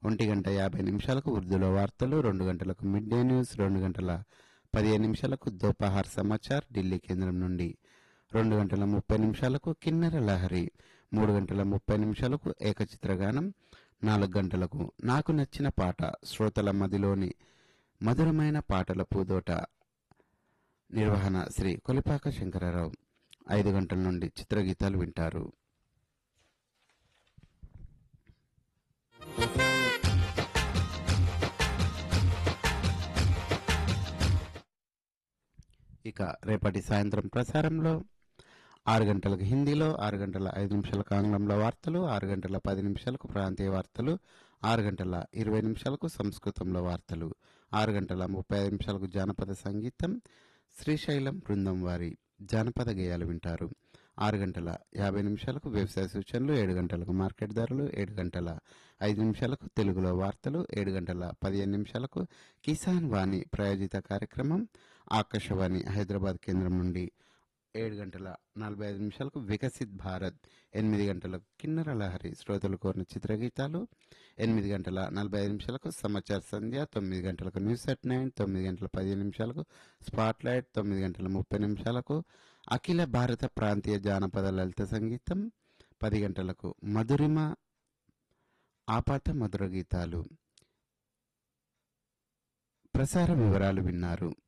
ఒంటి గంట యాభై నిమిషాలకు ఉర్దూలో వార్తలు రెండు గంటలకు మిడ్ డే న్యూస్ రెండు గంటల పదిహేను నిమిషాలకు దోపహార్ సమాచార్ ఢిల్లీ కేంద్రం నుండి రెండు గంటల ముప్పై నిమిషాలకు కిన్నెర లహరి మూడు గంటల ముప్పై నిమిషాలకు ఏకచిత్రగానం నాలుగు గంటలకు నాకు నచ్చిన పాట శ్రోతల మదిలోని మధురమైన పాటల పూదోట నిర్వహణ శ్రీ కొలిపాక శంకరరావు ఐదు గంటల నుండి చిత్రగీతాలు వింటారు ఇక రేపటి సాయంత్రం ప్రసారంలో ఆరు గంటలకు హిందీలో ఆరు గంటల ఐదు నిమిషాలకు ఆంగ్లంలో వార్తలు ఆరు గంటల పది నిమిషాలకు ప్రాంతీయ వార్తలు ఆరు గంటల ఇరవై నిమిషాలకు సంస్కృతంలో వార్తలు ఆరు గంటల ముప్పై ఐదు నిమిషాలకు జానపద సంగీతం శ్రీశైలం బృందం వారి జానపద గేయాలు వింటారు ఆరు గంటల యాభై నిమిషాలకు వ్యవసాయ సూచనలు ఏడు గంటలకు మార్కెట్ ధరలు ఏడు గంటల ఐదు నిమిషాలకు తెలుగులో వార్తలు ఏడు గంటల పదిహేను నిమిషాలకు కిసాన్ వాణి ప్రాయోజిత కార్యక్రమం ఆకాశవాణి హైదరాబాద్ కేంద్రం నుండి ఏడు గంటల నలభై ఐదు నిమిషాలకు వికసిత్ భారత్ ఎనిమిది గంటలకు కిన్నెర లహరి శ్రోతలు కోరిన చిత్రగీతాలు ఎనిమిది గంటల నలభై ఐదు నిమిషాలకు సమాచార సంధ్య తొమ్మిది గంటలకు న్యూస్ అట్ నైన్ తొమ్మిది గంటల పదిహేను నిమిషాలకు స్పాట్ లైట్ తొమ్మిది గంటల ముప్పై నిమిషాలకు అఖిల భారత ప్రాంతీయ జానపద లలిత సంగీతం పది గంటలకు మధురిమ ఆపాత మధుర గీతాలు ప్రసార వివరాలు విన్నారు